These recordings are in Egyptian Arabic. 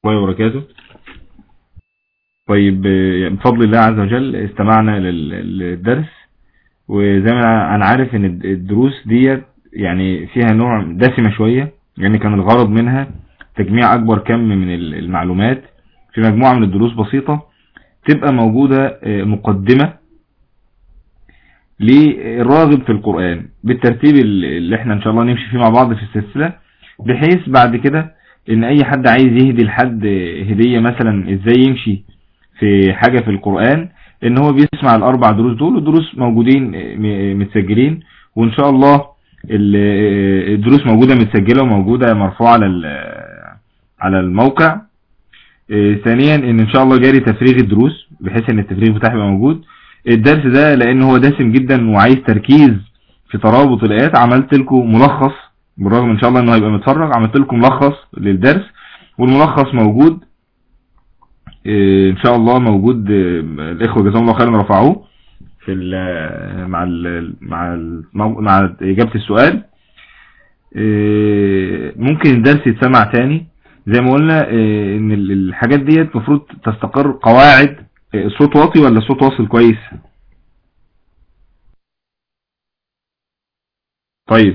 الله وبركاته طيب بفضل الله عز وجل استمعنا للدرس وزي ما انا عارف ان الدروس ديت يعني فيها نوع دسمة شوية يعني كان الغرض منها تجميع اكبر كم من المعلومات في مجموعة من الدروس بسيطة تبقى موجودة مقدمة للراغب في القرآن بالترتيب اللي احنا ان شاء الله نمشي فيه مع بعض في السلسلة بحيث بعد كده ان اي حد عايز يهدي لحد هدية مثلا ازاي يمشي في حاجة في القرآن ان هو بيسمع الاربع دروس دول الدروس موجودين متسجلين وان شاء الله الدروس موجودة متسجلة وموجودة مرفوعة على على الموقع ثانيا ان ان شاء الله جاري تفريغ الدروس بحيث ان التفريغ بتاعه يبقى موجود الدرس ده لان هو دسم جدا وعايز تركيز في ترابط الايات عملت لكم ملخص بالرغم ان شاء الله انه هيبقى متفرغ عملت لكم ملخص للدرس والملخص موجود ان شاء الله موجود الاخوه جزاهم الله خيرا رفعوه في ال مع ال مع ال مع اجابه السؤال ممكن الدرس يتسمع تاني زي ما قلنا ان الحاجات ديت المفروض تستقر قواعد صوت واطي ولا صوت واصل كويس طيب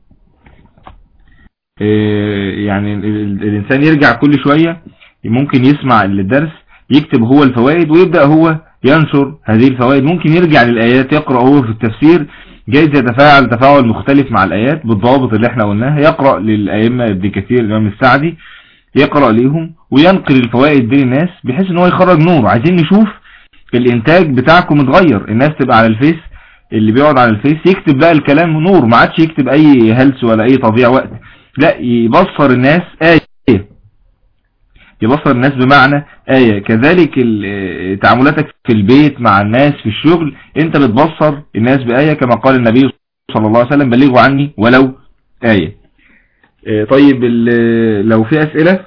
يعني الانسان يرجع كل شوية ممكن يسمع الدرس يكتب هو الفوائد ويبدأ هو ينشر هذه الفوائد ممكن يرجع للآيات يقرأ هو في التفسير جايز يتفاعل تفاعل مختلف مع الآيات بالضوابط اللي احنا قلناها يقرأ للأئمة ابن كثير الإمام السعدي يقرأ ليهم وينقل الفوائد دي للناس بحيث ان هو يخرج نور عايزين نشوف الانتاج بتاعكم اتغير الناس تبقى على الفيس اللي بيقعد على الفيس يكتب بقى الكلام نور ما عادش يكتب اي هلس ولا اي تضييع وقت لا يبصر الناس آية يبصر الناس بمعنى آية كذلك تعاملاتك في البيت مع الناس في الشغل انت بتبصر الناس بآية كما قال النبي صلى الله عليه وسلم بلغوا عني ولو آية طيب لو في أسئلة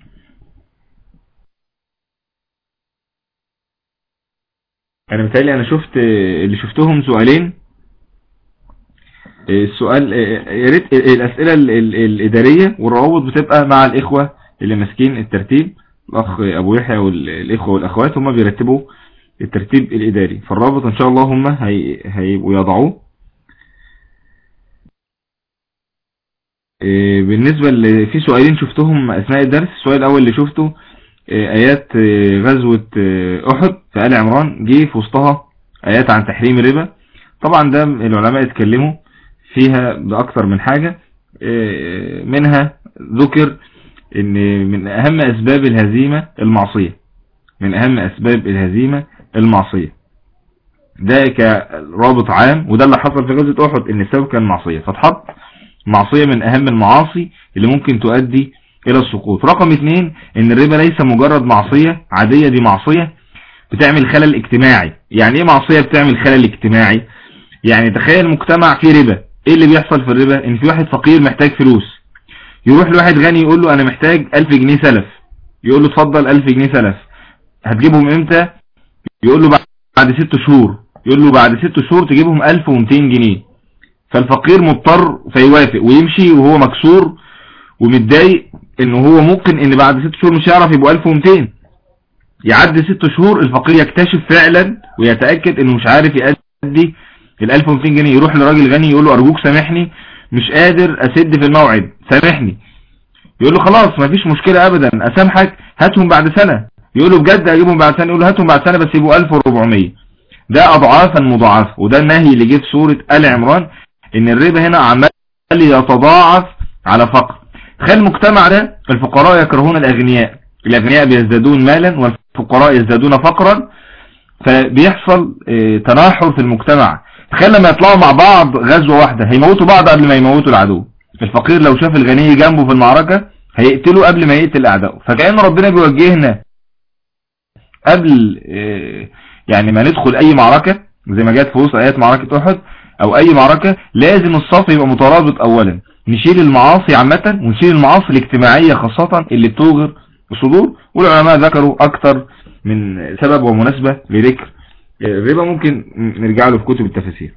انا متهيألي انا شفت اللي شفتهم سؤالين السؤال يا ريت الاسئله الاداريه والروابط بتبقى مع الاخوه اللي ماسكين الترتيب الاخ ابو يحيى والاخوه والاخوات هم بيرتبوا الترتيب الاداري فالرابط ان شاء الله هم هي هيبقوا يضعوه بالنسبه في سؤالين شفتهم اثناء الدرس السؤال الاول اللي شفته ايات غزوة احد في آل عمران جه في وسطها ايات عن تحريم الربا طبعا ده العلماء اتكلموا فيها باكثر من حاجة منها ذكر ان من اهم اسباب الهزيمة المعصية من اهم اسباب الهزيمة المعصية ده كرابط عام وده اللي حصل في غزوة احد ان السبب كان معصية فتحط معصية من اهم المعاصي اللي ممكن تؤدي الى السقوط رقم اثنين ان الربا ليس مجرد معصية عادية دي معصية بتعمل خلل اجتماعي يعني ايه معصية بتعمل خلل اجتماعي يعني تخيل مجتمع فيه ربا ايه اللي بيحصل في الربا ان في واحد فقير محتاج فلوس يروح لواحد غني يقول له انا محتاج الف جنيه سلف يقول له اتفضل الف جنيه سلف هتجيبهم امتى يقول له بعد ست شهور يقول له بعد ست شهور تجيبهم الف ومتين جنيه فالفقير مضطر فيوافق ويمشي وهو مكسور ومتضايق ان هو ممكن ان بعد ست شهور مش هيعرف يبقوا 1200 يعدي ست شهور الفقير يكتشف فعلا ويتأكد انه مش عارف يأدي ال 1200 جنيه يروح لراجل غني يقول له ارجوك سامحني مش قادر اسد في الموعد سامحني يقول له خلاص ما فيش مشكلة ابدا اسامحك هاتهم بعد سنة يقول له بجد اجيبهم بعد سنة يقول له هاتهم بعد سنة بس يبقوا 1400 ده اضعافا مضاعفة وده النهي اللي جه في سورة آل عمران ان الربا هنا عمال يتضاعف على فقر تخيل المجتمع ده الفقراء يكرهون الاغنياء الاغنياء بيزدادون مالا والفقراء يزدادون فقرا فبيحصل تناحر في المجتمع تخيل لما يطلعوا مع بعض غزوة واحدة هيموتوا بعض قبل ما يموتوا العدو الفقير لو شاف الغني جنبه في المعركة هيقتله قبل ما يقتل اعدائه فكأن ربنا بيوجهنا قبل يعني ما ندخل اي معركة زي ما جت في وسط ايات معركة احد او اي معركة لازم الصف يبقى مترابط اولا نشيل المعاصي عامة ونشيل المعاصي الاجتماعية خاصة اللي بتوغر الصدور والعلماء ذكروا اكتر من سبب ومناسبة لذكر الربا ممكن نرجع له في كتب التفاسير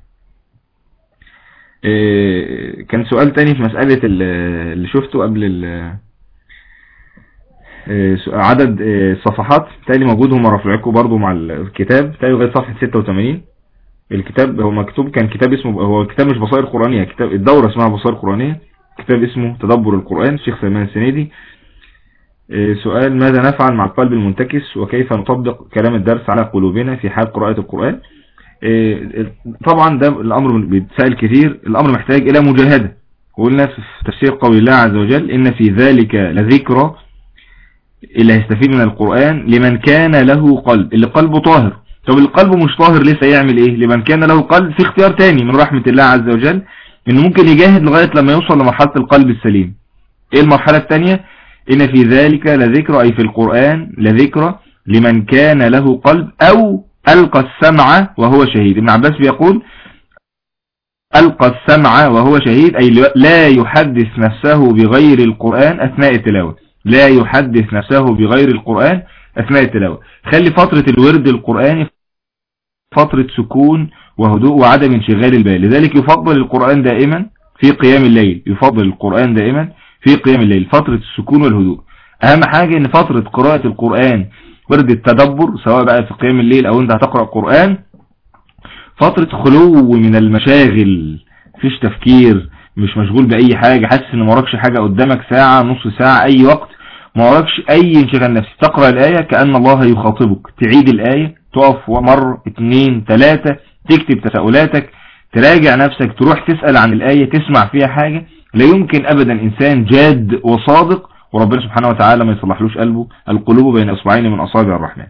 كان سؤال تاني في مسألة اللي شفته قبل آه، عدد الصفحات تالي موجود هم رفعكم برضو مع الكتاب تالي لغاية صفحة 86 الكتاب هو مكتوب كان كتاب اسمه هو كتاب مش بصائر قرآنية كتاب الدورة اسمها بصائر قرآنية كتاب اسمه تدبر القرآن الشيخ سلمان السنيدي سؤال ماذا نفعل مع القلب المنتكس وكيف نطبق كلام الدرس على قلوبنا في حال قراءة القرآن طبعا ده الأمر بيتسأل كثير الأمر محتاج إلى مجاهدة قلنا في تفسير قول الله عز وجل إن في ذلك لذكرى اللي هيستفيد من القرآن لمن كان له قلب اللي قلبه طاهر طب القلب مش طاهر لسه يعمل ايه لمن كان له قلب في اختيار تاني من رحمة الله عز وجل انه ممكن يجاهد لغاية لما يوصل لمرحلة القلب السليم ايه المرحلة التانية ان في ذلك لذكرى اي في القرآن لذكرى لمن كان له قلب او القى السمع وهو شهيد ابن عباس بيقول ألقى السمع وهو شهيد أي لا يحدث نفسه بغير القرآن أثناء التلاوة لا يحدث نفسه بغير القرآن أثناء التلاوة خلي فترة الورد القرآني فترة سكون وهدوء وعدم انشغال البال لذلك يفضل القرآن دائما في قيام الليل يفضل القرآن دائما في قيام الليل فترة السكون والهدوء أهم حاجة ان فترة قراءة القرآن ورد التدبر سواء بقى في قيام الليل او انت هتقرأ قرآن فترة خلو من المشاغل فيش تفكير مش مشغول بأي حاجة حاسس ان مراكش حاجة قدامك ساعة نص ساعة اي وقت مراكش اي انشغال نفسي تقرأ الآية كأن الله يخاطبك تعيد الآية تقف مر اتنين تلاتة تكتب تساؤلاتك تراجع نفسك تروح تسأل عن الآية تسمع فيها حاجة لا يمكن ابدا انسان جاد وصادق وربنا سبحانه وتعالى ما يصلحلوش قلبه القلوب بين اصبعين من اصابع الرحمن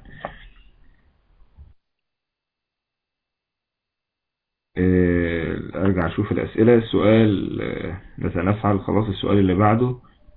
آه، ارجع اشوف الاسئلة السؤال آه، ماذا نفعل خلاص السؤال اللي بعده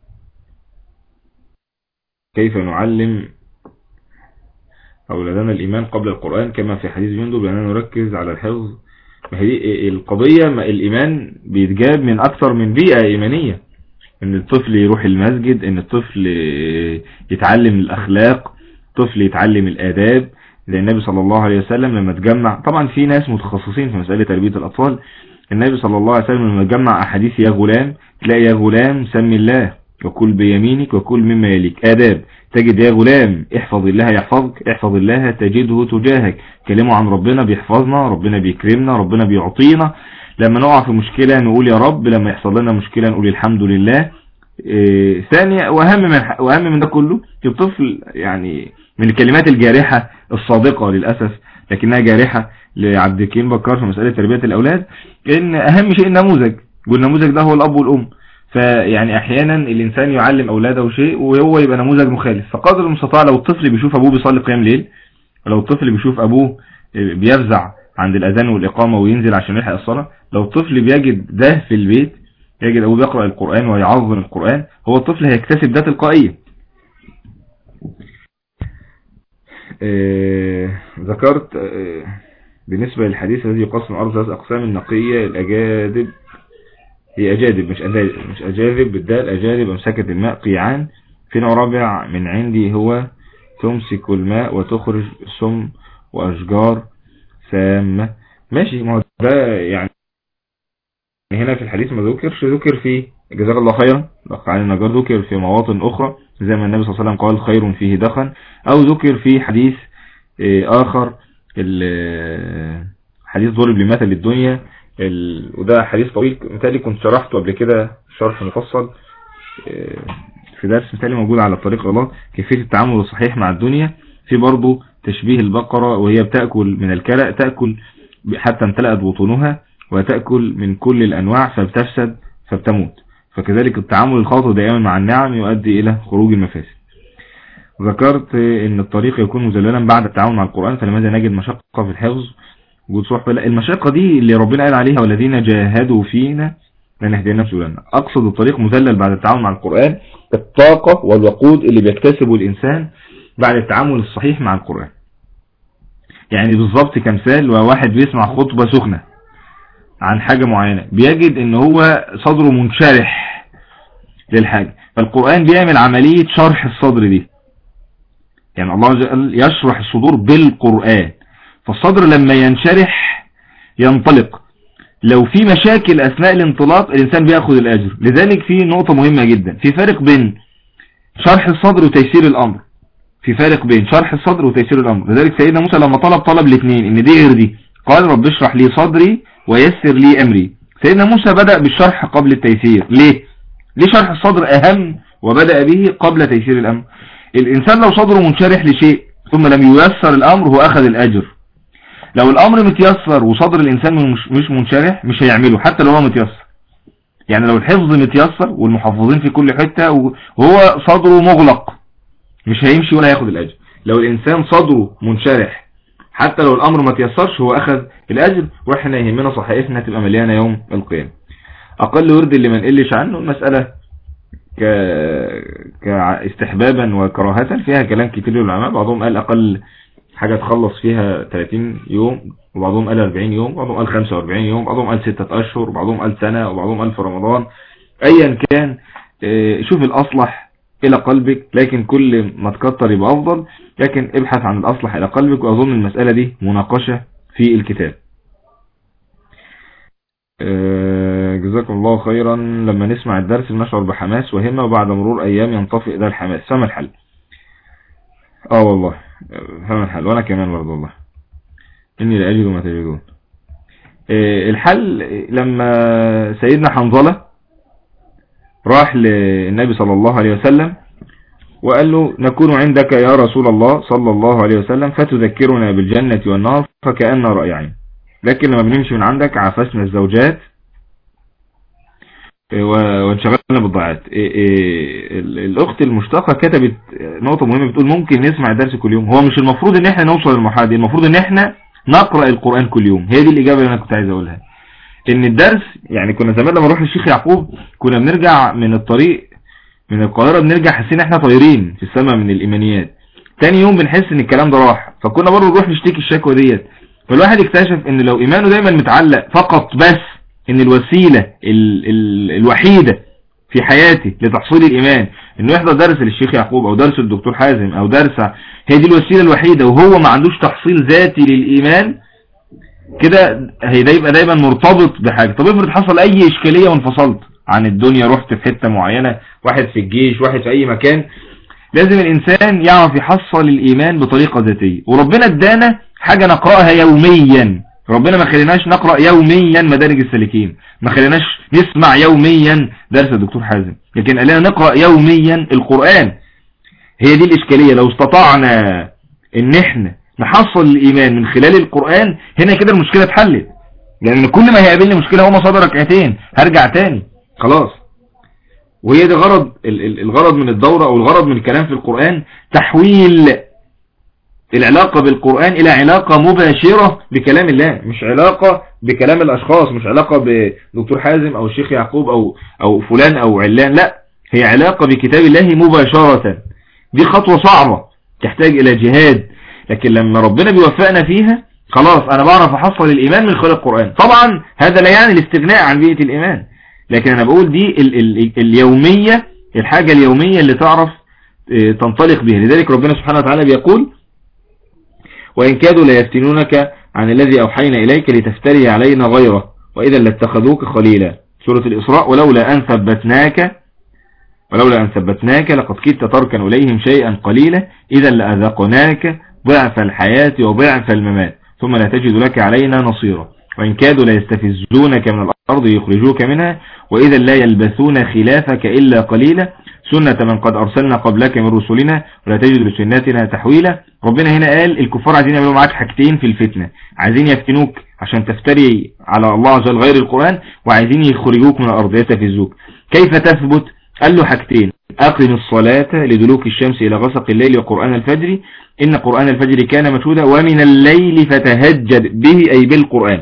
كيف نعلم أولادنا الإيمان قبل القرآن كما في حديث جندب لأننا نركز على الحفظ ما هي القضية ما الإيمان بيتجاب من أكثر من بيئة إيمانية ان الطفل يروح المسجد ان الطفل يتعلم الأخلاق طفل يتعلم الآداب لأن النبي صلى الله عليه وسلم لما تجمع طبعا في ناس متخصصين في مسألة تربية الأطفال النبي صلى الله عليه وسلم لما تجمع أحاديث يا غلام تلاقي يا غلام سم الله وكل بيمينك وكل مما يليك آداب تجد يا غلام احفظ الله يحفظك احفظ الله تجده تجاهك كلمه عن ربنا بيحفظنا ربنا بيكرمنا ربنا بيعطينا لما نقع في مشكلة نقول يا رب لما يحصل لنا مشكلة نقول الحمد لله إيه ثانية واهم من واهم من ده كله الطفل يعني من الكلمات الجارحة الصادقة للأسف لكنها جارحة لعبد الكريم بكار في مسألة تربية الأولاد إن أهم شيء النموذج والنموذج ده هو الأب والأم فيعني احيانا الانسان يعلم اولاده شيء وهو يبقى نموذج مخالف فقدر المستطاع لو الطفل بيشوف ابوه بيصلي قيام ليل لو الطفل بيشوف ابوه بيفزع عند الاذان والاقامة وينزل عشان يلحق الصلاة لو الطفل بيجد ده في البيت يجد ابوه بيقرأ القرآن ويعظم القرآن هو الطفل هيكتسب ده تلقائيا آه ذكرت آه بالنسبة للحديث الذي يقسم الأرض ثلاث أقسام النقية الأجادب هي أجادب مش أجادب مش أجاذب بالدال أجادب أمسكة الماء قيعان في نوع رابع من عندي هو تمسك الماء وتخرج سم وأشجار سامة ماشي ما ده يعني هنا في الحديث ما ذكرش ذكر في جزاك الله خيرا عن النجار ذكر في مواطن أخرى زي ما النبي صلى الله عليه وسلم قال خير فيه دخن أو ذكر في حديث آه، آخر حديث ضرب لمثل الدنيا ال... وده حديث طويل مثالي كنت شرحته قبل كده شرح مفصل آه، في درس مثالي موجود على طريق الله كيفية التعامل الصحيح مع الدنيا في برضه تشبيه البقرة وهي بتأكل من الكلأ تأكل حتى امتلأت بطونها وتأكل من كل الأنواع فبتفسد فبتموت فكذلك التعامل الخاطئ دائما مع النعم يؤدي إلى خروج المفاسد ذكرت ان الطريق يكون مذللا بعد التعامل مع القرآن فلماذا نجد مشقة في الحفظ وجود صحبة لا المشاقة دي اللي ربنا قال عليها والذين جاهدوا فينا لنهدينا سبلنا اقصد الطريق مذلل بعد التعامل مع القرآن الطاقة والوقود اللي بيكتسبه الانسان بعد التعامل الصحيح مع القرآن يعني بالظبط كمثال وواحد بيسمع خطبة سخنة عن حاجة معينة بيجد ان هو صدره منشرح للحاجة فالقرآن بيعمل عملية شرح الصدر دي يعني الله عز وجل يشرح الصدور بالقرآن فالصدر لما ينشرح ينطلق لو في مشاكل أثناء الانطلاق الإنسان بيأخذ الأجر لذلك في نقطة مهمة جدا في فرق بين شرح الصدر وتيسير الامر في فارق بين شرح الصدر وتيسير الامر لذلك سيدنا موسى لما طلب طلب الاثنين ان دي غير دي قال رب اشرح لي صدري ويسر لي امري سيدنا موسى بدأ بالشرح قبل التيسير ليه ليه شرح الصدر اهم وبدأ به قبل تيسير الامر الانسان لو صدره منشرح لشيء ثم لم ييسر الامر هو اخذ الاجر لو الامر متيسر وصدر الانسان مش منشرح مش هيعمله حتى لو هو متيسر يعني لو الحفظ متيسر والمحفظين في كل حتة وهو صدره مغلق مش هيمشي ولا هياخد الاجر لو الانسان صدره منشرح حتى لو الامر ما تيسرش هو اخذ الاجر واحنا يهمنا صحائفنا تبقى مليانة يوم القيامة اقل ورد اللي ما نقلش عنه المسألة ك... كاستحبابا وكراهة فيها كلام كتير للعلماء بعضهم قال اقل حاجة تخلص فيها 30 يوم وبعضهم قال 40 يوم وبعضهم قال 45 يوم وبعضهم قال 6 اشهر وبعضهم قال سنة وبعضهم قال في رمضان ايا كان آه، شوف الاصلح الى قلبك لكن كل ما تكتر يبقى افضل لكن ابحث عن الاصلح الى قلبك واظن المسألة دي مناقشة في الكتاب آه، جزاكم الله خيرا لما نسمع الدرس نشعر بحماس وهمة وبعد مرور ايام ينطفئ ده الحماس فما الحل اه والله فما الحل وانا كمان برضه والله اني لا اجد ما تجدون آه، الحل لما سيدنا حنظلة راح للنبي صلى الله عليه وسلم وقال له نكون عندك يا رسول الله صلى الله عليه وسلم فتذكرنا بالجنة والنار فكأن رأي عين لكن لما بنمشي من عندك عفسنا الزوجات وانشغلنا بالضاعات الاخت المشتاقة كتبت نقطة مهمة بتقول ممكن نسمع الدرس كل يوم هو مش المفروض ان احنا نوصل للمرحلة دي المفروض ان احنا نقرأ القرآن كل يوم هي دي الاجابة اللي انا كنت عايز اقولها ان الدرس يعني كنا زمان لما نروح للشيخ يعقوب كنا بنرجع من الطريق من القاهرة بنرجع حاسين احنا طايرين في السماء من الايمانيات تاني يوم بنحس ان الكلام ده راح فكنا برضه نروح نشتكي الشكوى ديت فالواحد اكتشف ان لو ايمانه دايما متعلق فقط بس ان الوسيلة ال ال الوحيدة في حياتي لتحصيل الايمان انه يحضر درس للشيخ يعقوب او درس الدكتور حازم او درس هي دي الوسيلة الوحيدة وهو ما عندوش تحصيل ذاتي للايمان كده هي ده يبقى دايما مرتبط بحاجة طب افرض حصل اي اشكالية وانفصلت عن الدنيا رحت في حتة معينة واحد في الجيش واحد في اي مكان لازم الانسان يعرف يحصل الايمان بطريقة ذاتية وربنا ادانا حاجة نقرأها يوميا ربنا ما خليناش نقرأ يوميا مدارج السالكين ما خليناش نسمع يوميا درس الدكتور حازم لكن قال لنا نقرأ يوميا القرآن هي دي الإشكالية لو استطعنا ان احنا نحصل الإيمان من خلال القرآن هنا كده المشكلة اتحلت لأن كل ما هيقابلني مشكلة هو مصادر ركعتين هرجع تاني خلاص وهي دي غرض الغرض من الدورة او الغرض من الكلام في القرآن تحويل العلاقة بالقرآن الى علاقة مباشرة بكلام الله مش علاقة بكلام الاشخاص مش علاقة بدكتور حازم او الشيخ يعقوب او, أو فلان او علان لا هي علاقة بكتاب الله مباشرة دي خطوة صعبة تحتاج الى جهاد لكن لما ربنا بيوفقنا فيها خلاص انا بعرف احصل الايمان من خلال القرآن طبعا هذا لا يعني الاستغناء عن بيئة الايمان لكن انا بقول دي ال ال اليومية الحاجة اليومية اللي تعرف آه، تنطلق بها لذلك ربنا سبحانه وتعالى بيقول وإن كادوا ليفتنونك عن الذي أوحينا إليك لتفتري علينا غيره وإذا لاتخذوك خليلا سورة الإسراء ولولا أن ثبتناك ولولا أن ثبتناك لقد كدت تركن إليهم شيئا قليلا إذا لأذقناك ضعف الحياة وضعف الممات ثم لا تجد لك علينا نصيرا وإن كادوا ليستفزونك من الأرض يخرجوك منها وإذا لا يلبثون خلافك إلا قليلا سنة من قد أرسلنا قبلك من رسلنا ولا تجد لسنتنا تحويلا ربنا هنا قال الكفار عايزين يعملوا معاك حاجتين في الفتنة عايزين يفتنوك عشان تفتري على الله عز وجل غير القرآن وعايزين يخرجوك من الأرض يتفزوك كيف تثبت قال له حاجتين أقم الصلاة لدلوك الشمس إلى غسق الليل وقرآن الفجر إن قرآن الفجر كان مشهودا ومن الليل فتهجد به أي بالقرآن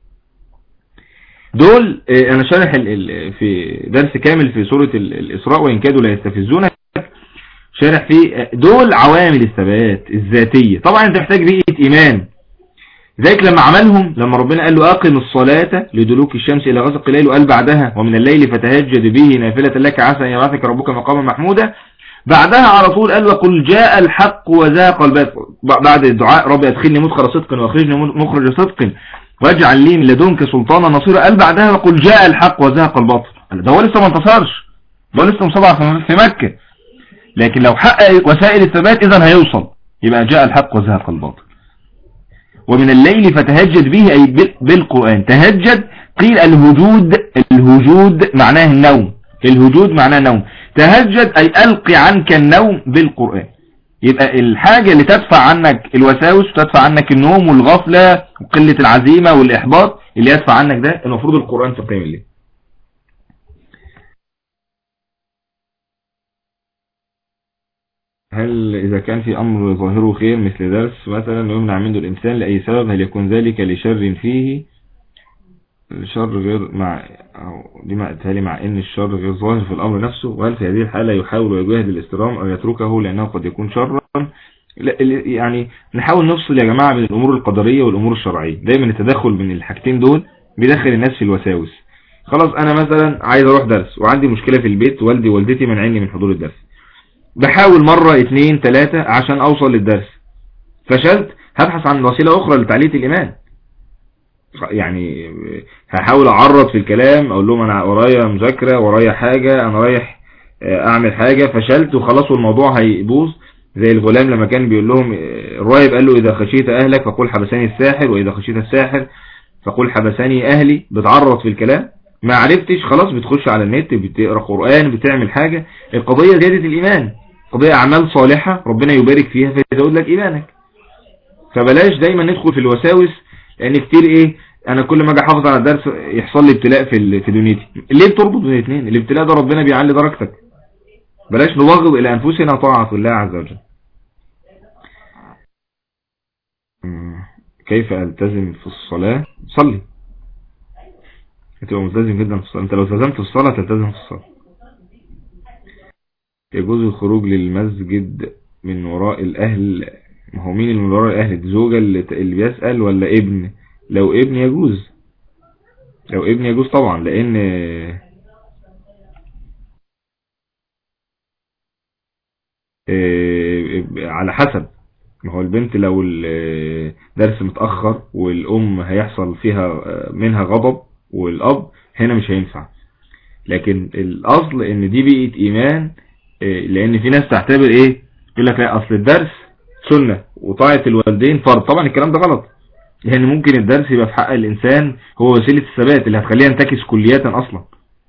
دول آه، انا شارح في درس كامل في سورة الاسراء وان كادوا لا يستفزونك شارح في آه، دول عوامل الثبات الذاتية طبعا انت محتاج بيئة ايمان ذلك لما عملهم لما ربنا قال له اقم الصلاة لدلوك الشمس الى غسق الليل وقال بعدها ومن الليل فتهجد به نافلة لك عسى ان يبعثك ربك مقاما محمودا بعدها على طول قال وقل جاء الحق وذاق الباطل بعد الدعاء رب ادخلني مدخل صدق واخرجني مخرج صدق واجعل لي من لدنك سلطانا نصيرا قال بعدها وقل جاء الحق وزهق الباطل ده هو لسه ما انتصرش ده هو لسه مصابع في مكة لكن لو حقق وسائل الثبات اذا هيوصل يبقى جاء الحق وزهق الباطل ومن الليل فتهجد به أي بالقرآن تهجد قيل الهجود الهجود معناه النوم الهجود معناه نوم تهجد أي ألقي عنك النوم بالقرآن يبقى الحاجة اللي تدفع عنك الوساوس وتدفع عنك النوم والغفلة وقلة العزيمة والإحباط اللي يدفع عنك ده المفروض القرآن في قيم الليل هل إذا كان في أمر ظاهره خير مثل درس مثلا ويمنع منه الإنسان لأي سبب هل يكون ذلك لشر فيه الشر غير مع دي ما اتهالي مع ان الشر غير ظاهر في الامر نفسه وهل في هذه الحالة يحاول ويجاهد الاسترام او يتركه لانه قد يكون شرا يعني نحاول نفصل يا جماعة بين الامور القدرية والامور الشرعية دايما التدخل بين الحاجتين دول بيدخل الناس في الوساوس خلاص انا مثلا عايز اروح درس وعندي مشكلة في البيت والدي والدتي منعني من حضور الدرس بحاول مرة اتنين تلاتة عشان اوصل للدرس فشلت هبحث عن وسيلة اخرى لتعلية الايمان يعني هحاول اعرض في الكلام اقول لهم انا ورايا مذاكرة ورايا حاجة انا رايح آه، اعمل حاجة فشلت وخلاص والموضوع هيبوظ زي الغلام لما كان بيقول لهم الراهب قال له اذا خشيت اهلك فقول حبساني الساحر واذا خشيت الساحر فقول حبساني اهلي بتعرض في الكلام ما عرفتش خلاص بتخش على النت بتقرا قرآن بتعمل حاجة القضية زيادة الايمان قضية اعمال صالحة ربنا يبارك فيها فيزود لك ايمانك فبلاش دايما ندخل في الوساوس لان كتير ايه انا كل ما اجي احافظ على الدرس يحصل لي ابتلاء في في دنيتي ليه بتربط بين الاثنين الابتلاء ده ربنا بيعلي درجتك بلاش نبغض الى انفسنا طاعة الله عز وجل كيف التزم في الصلاة صلي هتبقى ملتزم جدا في الصلاة انت لو التزمت في الصلاة تلتزم في الصلاة يجوز الخروج للمسجد من وراء الاهل ما هو مين اللي من وراء الاهل الزوجة اللي بيسأل ولا ابن لو ابن يجوز لو ابن يجوز طبعا لان آه، على حسب ما هو البنت لو الدرس متأخر والأم هيحصل فيها آه، منها غضب والأب هنا مش هينفع لكن الأصل ان دي بيئة إيمان آه، لأن في ناس تعتبر ايه يقول لك لا أصل الدرس سنة وطاعة الوالدين فرض طبعا الكلام ده غلط لأن ممكن الدرس يبقى في حق الإنسان هو وسيلة الثبات اللي هتخليه ينتكس كليات أصلا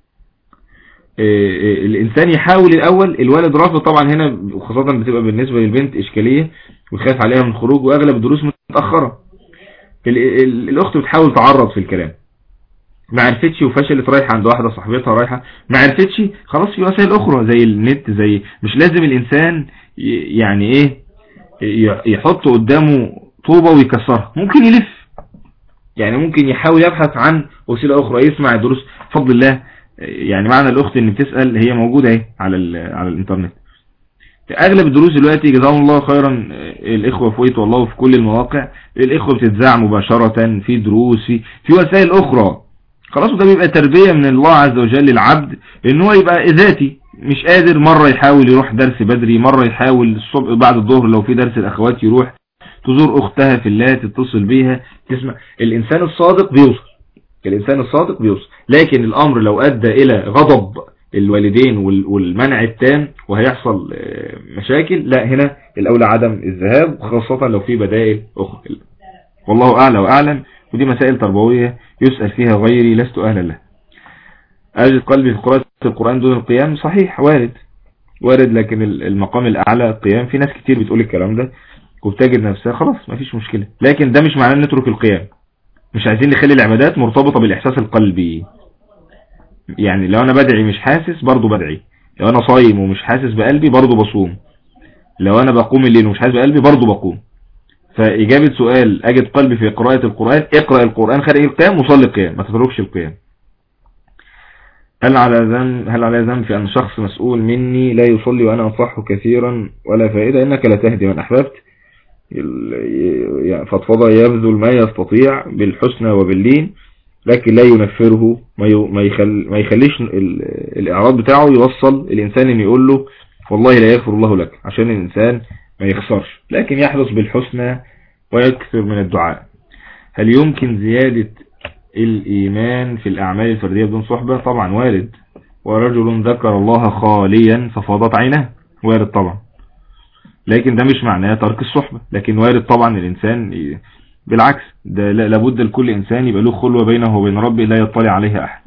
آه، الإنسان يحاول الأول الوالد رافض طبعا هنا وخاصة بتبقى بالنسبة للبنت إشكالية وخاف عليها من الخروج واغلب الدروس متأخرة الاخت بتحاول تعرض في الكلام ما عرفتش وفشلت رايحة عند واحدة صاحبتها رايحة ما عرفتش خلاص في وسائل اخرى زي النت زي مش لازم الانسان يعني ايه يحط قدامه طوبة ويكسرها ممكن يلف يعني ممكن يحاول يبحث عن وسيلة اخرى يسمع الدروس بفضل الله يعني معنى الاخت ان بتسأل هي موجودة اهي على على الانترنت اغلب الدروس دلوقتي جزاهم الله خيرا الاخوة في ويت والله في كل المواقع الاخوة بتتذاع مباشرة في دروس في, في وسائل اخرى خلاص وده بيبقى تربية من الله عز وجل للعبد ان هو يبقى ذاتي مش قادر مرة يحاول يروح درس بدري مرة يحاول الصبح بعد الظهر لو في درس الاخوات يروح تزور اختها في الله تتصل بيها تسمع الانسان الصادق بيوصل الانسان الصادق بيوصل لكن الامر لو ادى الى غضب الوالدين والمنع التام وهيحصل آه، مشاكل لا هنا الأولى عدم الذهاب خاصة لو في بدائل أخرى والله أعلى وأعلم ودي مسائل تربوية يسأل فيها غيري لست أهلا له أجد قلبي في قراءة القرآن دون القيام صحيح وارد وارد لكن المقام الأعلى القيام في ناس كتير بتقول الكلام ده وبتجد نفسها خلاص ما فيش مشكلة لكن ده مش معناه نترك القيام مش عايزين نخلي العبادات مرتبطة بالإحساس القلبي يعني لو انا بدعي مش حاسس برضو بدعي لو انا صايم ومش حاسس بقلبي برضو بصوم لو انا بقوم الليل ومش حاسس بقلبي برضو بقوم فاجابة سؤال اجد قلبي في قراءة القرآن اقرأ القرآن خارج القيام وصلي القيام ما تتركش القيام هل على ذنب هل على ذنب في ان شخص مسؤول مني لا يصلي وانا انصحه كثيرا ولا فائدة انك لا تهدي من احببت فضفضة يبذل ما يستطيع بالحسنى وباللين لكن لا ينفره ما يخل ما يخليش الاعراض بتاعه يوصل الانسان ان يقول له والله لا يغفر الله لك عشان الانسان ما يخسرش لكن يحرص بالحسنى ويكثر من الدعاء هل يمكن زيادة الايمان في الاعمال الفردية بدون صحبة طبعا وارد ورجل ذكر الله خاليا ففاضت عينه وارد طبعا لكن ده مش معناه ترك الصحبة لكن وارد طبعا الانسان بالعكس ده لابد لكل انسان يبقى له خلوة بينه وبين ربه لا يطلع عليها احد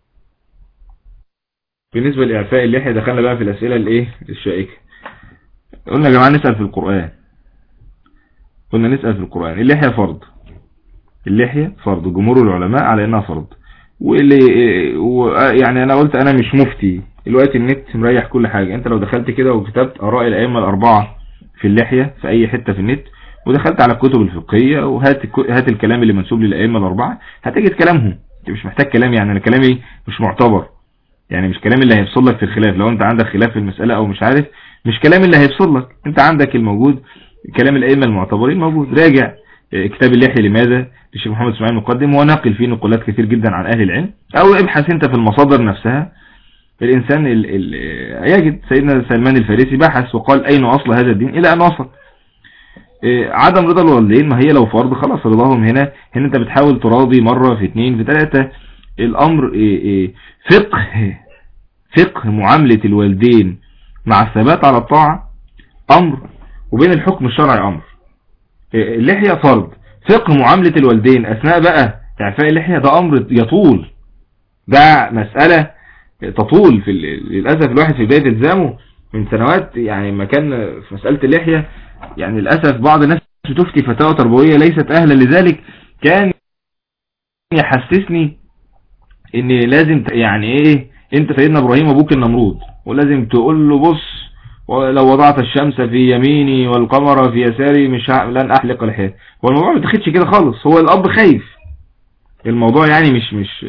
بالنسبة لإعفاء اللحية دخلنا بقى في الأسئلة الايه الشائكة قلنا يا جماعة نسأل في القرآن قلنا نسأل في القرآن اللحية فرض اللحية فرض جمهور العلماء على انها فرض واللي يعني انا قلت انا مش مفتي الوقت النت مريح كل حاجة انت لو دخلت كده وكتبت اراء الائمة الاربعة في اللحية في اي حتة في النت ودخلت على الكتب الفقهية وهات هات الكلام اللي منسوب للائمة الاربعة هتجد كلامهم انت مش محتاج كلام يعني انا كلامي مش معتبر يعني مش كلام اللي هيفصل لك في الخلاف لو انت عندك خلاف في المسألة او مش عارف مش كلام اللي هيفصل لك انت عندك الموجود كلام الائمة المعتبرين موجود راجع آه، كتاب اللحية لماذا للشيخ محمد اسماعيل المقدم هو ناقل فيه نقولات كتير جدا عن اهل العلم او ابحث انت في المصادر نفسها الانسان ال ال يجد سيدنا سلمان الفارسي بحث وقال اين اصل هذا الدين الى ان وصل آه، عدم رضا الوالدين ما هي لو فرض خلاص رضاهم هنا هنا انت بتحاول تراضي مرة في اثنين في ثلاثة الامر آه، فقه فقه معاملة الوالدين مع الثبات على الطاعة امر وبين الحكم الشرعي امر اللحية فرض فقه معاملة الوالدين اثناء بقى اعفاء اللحية ده امر يطول ده مسألة تطول في للأسف الواحد في بداية الزامه من سنوات يعني ما كان في مسألة اللحية يعني للأسف بعض الناس بتفتي فتاوى تربوية ليست أهلا لذلك كان يحسسني ان لازم يعني ايه انت سيدنا ابراهيم ابوك النمرود ولازم تقول له بص ولو وضعت الشمس في يميني والقمر في يساري مش لن احلق لحيتي هو الموضوع ما تاخدش كده خالص هو الاب خايف الموضوع يعني مش مش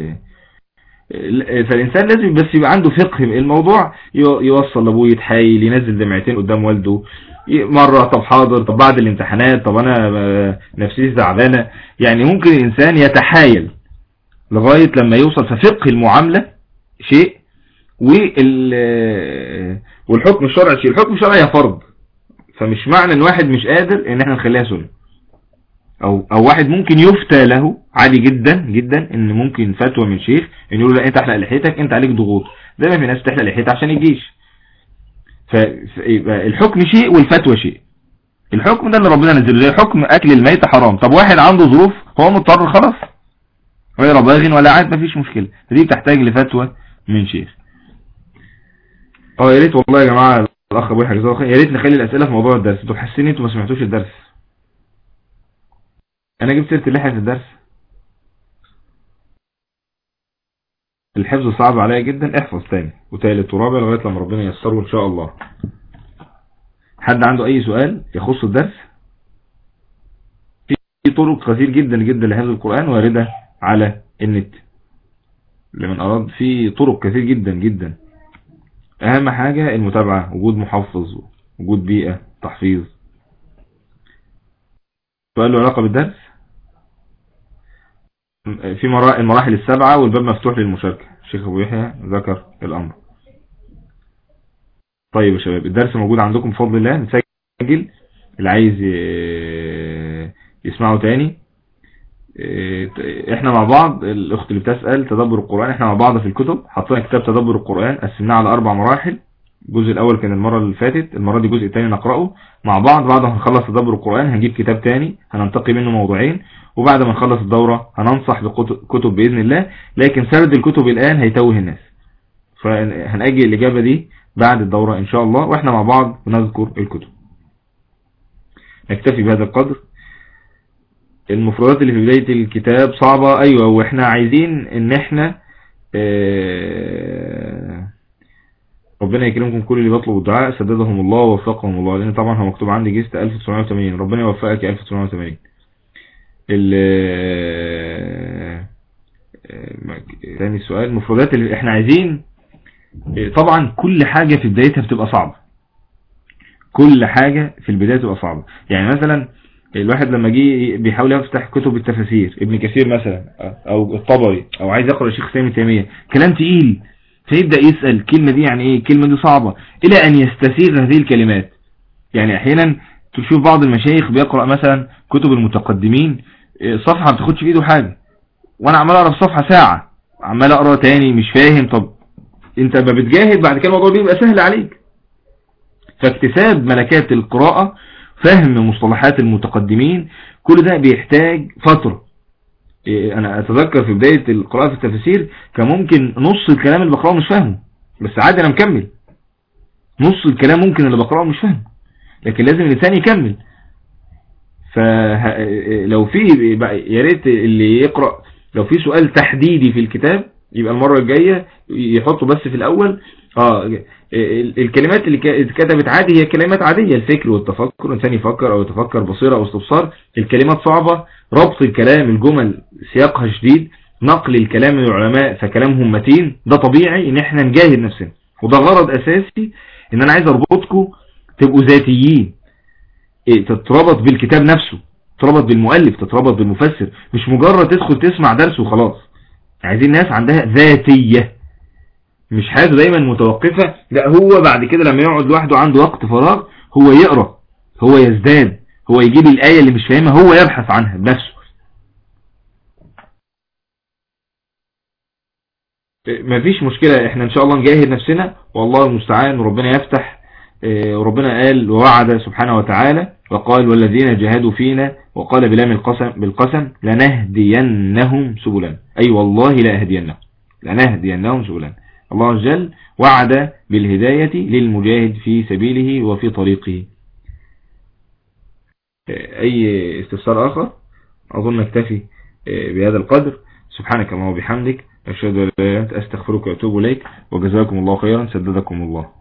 فالإنسان لازم بس يبقى عنده فقه الموضوع يوصل لأبوه يتحايل ينزل دمعتين قدام والده مرة طب حاضر طب بعد الامتحانات طب أنا نفسيتي تعبانة يعني ممكن الإنسان يتحايل لغاية لما يوصل ففقه المعاملة شيء والحكم الشرعي شيء الحكم الشرعي فرض فمش معنى ان واحد مش قادر ان احنا نخليها سنة او او واحد ممكن يفتى له عادي جدا جدا ان ممكن فتوى من شيخ ان يقول لا انت احلق لحيتك انت عليك ضغوط زي ما في ناس تحلق لحيتها عشان الجيش فيبقى الحكم شيء والفتوى شيء الحكم ده اللي ربنا نزله زي حكم اكل الميت حرام طب واحد عنده ظروف هو مضطر خلاص غير باغ ولا عاد مفيش مشكلة دي بتحتاج لفتوى من شيخ اه يا ريت والله يا جماعة الاخ ابو حاجة يا ريت نخلي الاسئلة في موضوع الدرس انتوا حاسين انتوا ما سمعتوش الدرس انا جبت سيره اللحية في الدرس الحفظ صعب عليا جدا احفظ تاني وتالت ورابع لغاية لما ربنا ييسره ان شاء الله حد عنده اي سؤال يخص الدرس في طرق كثير جدا جدا لحفظ القرآن واردة على النت لمن اراد في طرق كثير جدا جدا اهم حاجة المتابعة وجود محفظ وجود بيئة تحفيظ سؤال له علاقة بالدرس في المراحل السبعة والباب مفتوح للمشاركة الشيخ ابو يحيى ذكر الامر طيب يا شباب الدرس موجود عندكم بفضل الله نسجل اللي عايز يسمعه تاني احنا مع بعض الاخت اللي بتسأل تدبر القرآن احنا مع بعض في الكتب حطينا كتاب تدبر القرآن قسمناه على اربع مراحل الجزء الاول كان المرة اللي فاتت المرة دي الجزء الثاني نقرأه مع بعض بعد ما نخلص تدبر القرآن هنجيب كتاب تاني هننتقي منه موضوعين وبعد ما نخلص الدورة هننصح بكتب بإذن الله لكن سرد الكتب الآن هيتوه الناس فهنأجل الإجابة دي بعد الدورة إن شاء الله وإحنا مع بعض بنذكر الكتب نكتفي بهذا القدر المفردات اللي في بداية الكتاب صعبة أيوة وإحنا عايزين إن إحنا آه، ربنا يكرمكم كل اللي بيطلبوا الدعاء سددهم الله ووفقهم الله لأن طبعا هو مكتوب عندي جيست 1980 ربنا يوفقك 1980 ثاني السؤال المفردات اللي احنا عايزين طبعا كل حاجة في بدايتها بتبقى صعبة كل حاجة في البداية بتبقى صعبة يعني مثلا الواحد لما جه بيحاول يفتح كتب التفاسير ابن كثير مثلا او الطبري او عايز يقرأ الشيخ سامي تيمية كلام تقيل فيبدأ يسأل الكلمة دي يعني ايه الكلمة دي صعبة الى ان يستسيغ هذه الكلمات يعني احيانا تشوف بعض المشايخ بيقرأ مثلا كتب المتقدمين صفحة ما بتاخدش في ايده حاجة وانا عمال اقرا الصفحة ساعة عمال اقرا تاني مش فاهم طب انت ما بتجاهد بعد كده الموضوع بيبقى سهل عليك فاكتساب ملكات القراءة فهم مصطلحات المتقدمين كل ده بيحتاج فترة إيه، انا اتذكر في بداية القراءة في التفسير كان ممكن نص الكلام اللي بقرأه مش فاهمه بس عادي انا مكمل نص الكلام ممكن اللي بقرأه مش فاهمه لكن لازم الانسان يكمل فلو في يا ريت اللي يقرأ لو في سؤال تحديدي في الكتاب يبقى المرة الجاية يحطه بس في الاول اه الكلمات اللي اتكتبت عادي هي كلمات عادية الفكر والتفكر الانسان يفكر او يتفكر بصيرة او استبصار الكلمات صعبة ربط الكلام الجمل سياقها شديد نقل الكلام من العلماء فكلامهم متين ده طبيعي ان احنا نجاهد نفسنا وده غرض اساسي ان انا عايز اربطكم تبقوا ذاتيين إيه تتربط بالكتاب نفسه تتربط بالمؤلف تتربط بالمفسر مش مجرد تدخل تسمع درس وخلاص عايزين ناس عندها ذاتية مش حاجة دايما متوقفة لا هو بعد كده لما يقعد لوحده عنده وقت فراغ هو يقرأ هو يزداد هو يجيب الآية اللي مش فاهمها هو يبحث عنها بنفسه مفيش مشكلة احنا ان شاء الله نجاهد نفسنا والله المستعان وربنا يفتح آه، وربنا قال ووعد سبحانه وتعالى وقال والذين جاهدوا فينا وقال بلام القسم بالقسم لنهدينهم سبلا أي والله لا أهدينهم لنهدينهم سبلا الله عز وجل وعد بالهداية للمجاهد في سبيله وفي طريقه آه، أي استفسار آخر أظن نكتفي آه، بهذا القدر سبحانك اللهم وبحمدك أشهد أن لا إله إلا أنت أستغفرك وأتوب إليك وجزاكم الله خيرا سددكم الله